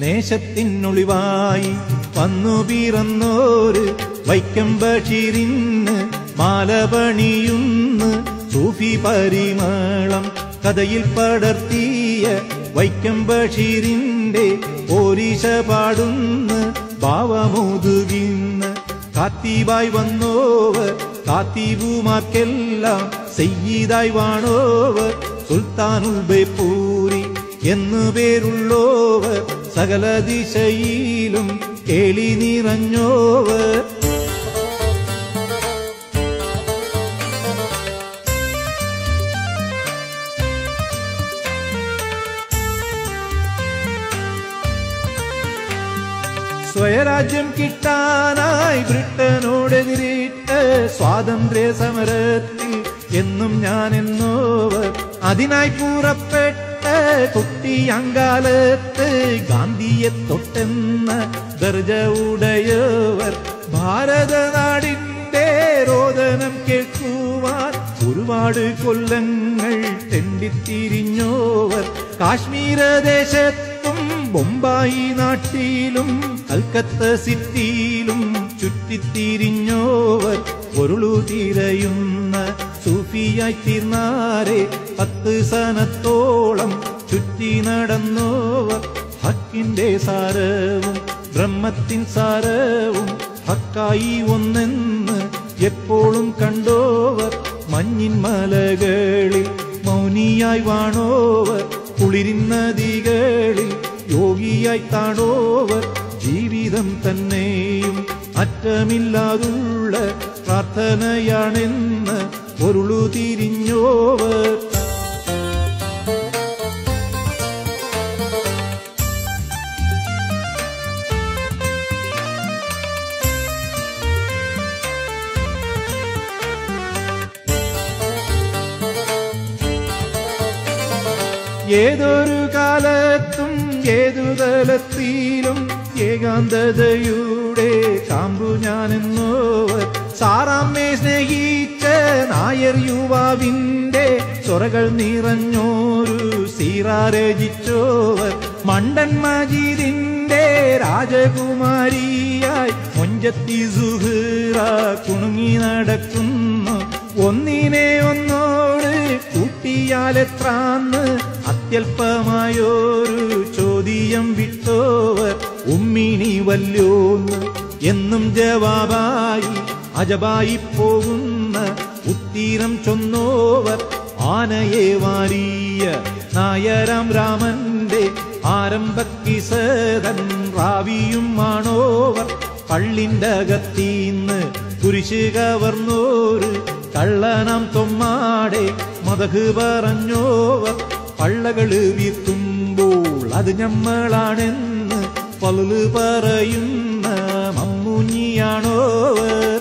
നേശത്തിനൊളിവായി വന്നു പിറന്നോര് വൈക്കം ബഷീറിന് മാലപണിയുന്ന് സൂഫി പരിമളം കഥയിൽ പടർത്തിയ വൈക്കം ബഷീറിന്റെ ഓരീശ പാടുന്ന് ഭാവമോതുകിന്ന് കാത്തീബായി വന്നോവർ കാത്തീബുമാർക്കെല്ലാം സെയ്യീതായി വാണോവർ സുൽത്താനുൽ ബേപ്പൂരി എന്നു പേരുള്ളോവർ സകല ദിശയിലും കേളി നിറഞ്ഞോവർ സ്വയരാജ്യം കിട്ടാനായി ബ്രിട്ടനോടെതിരിട്ട് സ്വാതന്ത്ര്യ സമരത്തിൽ എന്നും ഞാൻ എന്നോവർ അതിനായി പുറപ്പെട്ട കുട്ടി അങ്കാലത്ത് ഗാന്ധിയെ തൊട്ടെന്ന ദർജ ഉടയവർ ഭാരതനാടിന്റെ രോദനം കേൾക്കുവാൻ ഒരുപാട് കൊല്ലങ്ങൾ തെണ്ടിത്തിരിഞ്ഞോവർ കാശ്മീര ദേശത്തും ബൊമ്പായി നാട്ടിലും കൽക്കത്ത സിറ്റിയിലും ചുറ്റിത്തിരിഞ്ഞോവർ പൊരുളു തിരയുന്ന സൂഫിയായി തീർന്നാരെ പത്ത് സനത്തോളം ചുറ്റി നടന്നോവർ ഹക്കിന്റെ സാരവും ബ്രഹ്മത്തിൻ സാരവും ഹക്കായി ഒന്നെന്ന് എപ്പോഴും കണ്ടോവർ മഞ്ഞിൻ മലകളിൽ മൗനിയായി വാണോവർ കുളിരിൻ നദികളിൽ യോഗിയായി താണോവർ ജീവിതം തന്നെയും അറ്റമില്ലാതുള്ള പ്രാർത്ഥനയാണെന്ന് പൊരുളു തിരിഞ്ഞോവർ ഏതൊരു കാലത്തും ഏതു തലത്തിലും ഏകാന്തതയുടെ കാമ്പു ഞാനെന്നോവർ സാറാമ്മയെ സ്നേഹിച്ച നായർ യുവാവിന്റെ ചൊറകൾ നിറഞ്ഞോരു സീറാരചിച്ചോവർ മണ്ടൻ മജീദിന്റെ രാജകുമാരിയായി മൊഞ്ചത്തി സുഹൃറ കുണുങ്ങി നടക്കുന്നു ഒന്നിനെ ഒന്നോട് കൂട്ടിയാലെത്രാന്ന് അത്യല്പമായൊരു ചോദ്യം വിട്ടോവർ ഉമ്മിണി വല്യോന്ന് എന്നും ജവാബായി അജബായി പോകുന്ന ഉത്തീരം ചൊന്നോവർ ആനയെ വാരിയ നായരാം രാമന്റെ ആരംഭക്കിസതൻ റാവിയും ആണോവർ പള്ളിന്റെ അകത്തീന്ന് കുരിശ് കവർന്നോര് കള്ളനാം തൊമ്മാടെ മതക് പറഞ്ഞോവർ പള്ളകള് വീർത്തുമ്പോൾ അത് ഞമ്മളാണെന്ന് പലു പറയുന്ന മമ്മൂഞ്ഞിയാണോവർ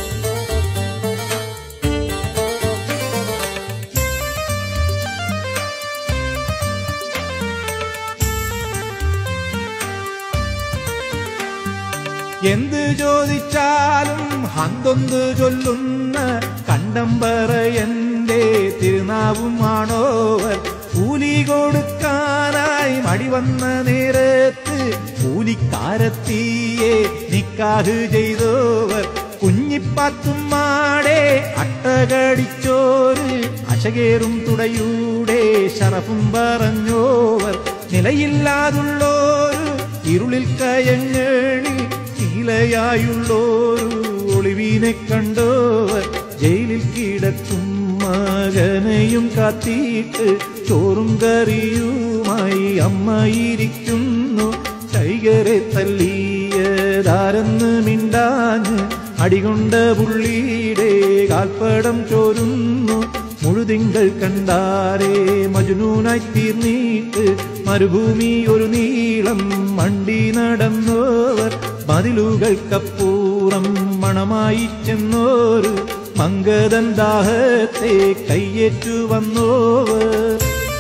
എന്ത് ചോദിച്ചാലും ഹന്തൊന്ത് ചൊല്ലുന്ന കണ്ടംപറയന്റെ തിരുനാവും ആണോവർ കൂലി കൊടുക്കാനായി മടി വന്ന നേരത്ത് കൂലിക്കാരത്തിയെ നിക്കാഹ് ചെയ്തോവർ കുഞ്ഞിപ്പാത്തുമ്മാടെ അട്ടകടിച്ചോര് അശകേറും തുടയൂടെ ശറഫും പറഞ്ഞോവർ നിലയില്ലാതുള്ളോരു ഇരുളിൽ കയങ്ങളിൽ നീലയായുള്ളോരു ഒളിവിനെ കണ്ടോവർ ജയിലിൽ കിടക്കും മകനെയും കാത്തിയിട്ട് ചോറും കറിയുമായി അമ്മയിരിക്കുന്നു ടൈഗറെ തല്ലിയതാരെന്ന് മിണ്ടാഞ്ഞ് അടികൊണ്ട പുള്ളിയുടെ കാൽപ്പടം ചോരുന്നു മുഴുതിങ്കൾ കണ്ടാരേ മജുനൂനായി തീർന്നിട്ട് മരുഭൂമി ഒരു നീളം മണ്ടി നടന്നോവർ മതിലുകൾക്കപ്പൂറം മണമായി ചെന്നോരു മങ്കതൻ ദാഹത്തെ കയ്യേറ്റു വന്നോവർ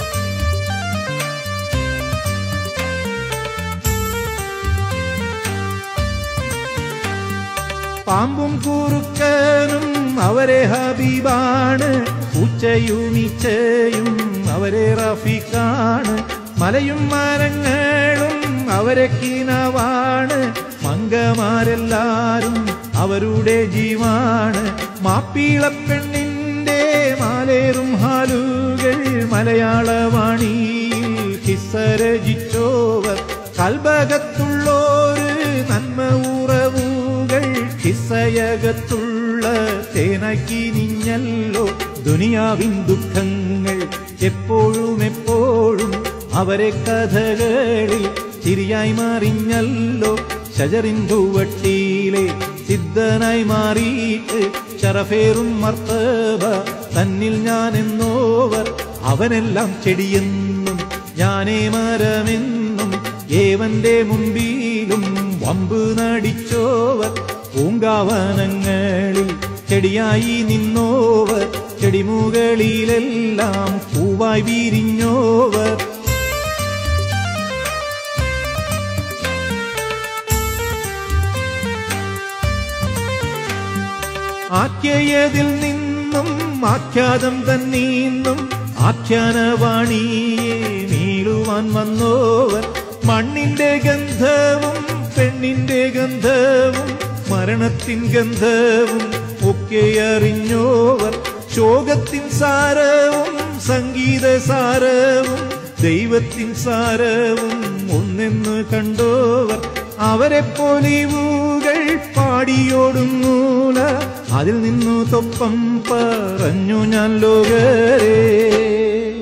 പാമ്പും കുറുക്കനും അവരെ ഹബീബാണ് പൂച്ചയും ഈച്ചയും അവരെ റഫീഖാണ് മലയും മരങ്ങളും അവരെ കീനവാണ് മങ്കമാരെല്ലാരും അവരുടെ ജീവാണ് മാപ്പിളപ്പെണ്ണിന്റെ മാലേറും ഹാലുകൾ മലയാളവാണിയിൽ ഹിസരജിച്ചോവർ കൽബകത്തുള്ളോര് നന്മ ഉറവുകൾ ഹിസയകത്തുള്ള തേനക്കി നിഞ്ഞല്ലോ ദുനിയാവിൻ ദുഃഖങ്ങൾ എപ്പോഴും എപ്പോഴും അവരെ കഥകളിൽ ചിരിയായി മാറിഞ്ഞല്ലോ ഷജറിന്തുവട്ടിയിലെ സിദ്ധനായി മാറിയിട്ട് ചറഫേറും മർത്തബ തന്നിൽ ഞാൻ എന്നോവർ അവനെല്ലാം ചെടിയെന്നും ഞാനേ മരമെന്നും ഏവന്റെ മുമ്പിലും വമ്പ് നടിച്ചോവർ പൂങ്കാവനങ്ങളിൽ ചെടിയായി നിന്നോവർ ചെടിമുകളിലെല്ലാം പൂവായി വിരിഞ്ഞോവർ ആഖ്യയതിൽ നിന്നും ആഖ്യാതം തന്നീന്നും ആഖ്യാനവാണിയെ നീളുവാൻ വന്നോവർ മണ്ണിന്റെ ഗന്ധവും പെണ്ണിന്റെ ഗന്ധവും മരണത്തിൻ ഗന്ധവും ഒക്കെ അറിഞ്ഞോവർ ശോകത്തിൻ സാരവും സംഗീത സാരവും ദൈവത്തിൻ സാരവും ഒന്നെന്ന് കണ്ടോവർ അവരെ പൊലിവുകൾ പാടിയോടുങ്ങൂല അതിൽ നിന്നു തൊപ്പം പറഞ്ഞു ഞാൻ ലോകരേ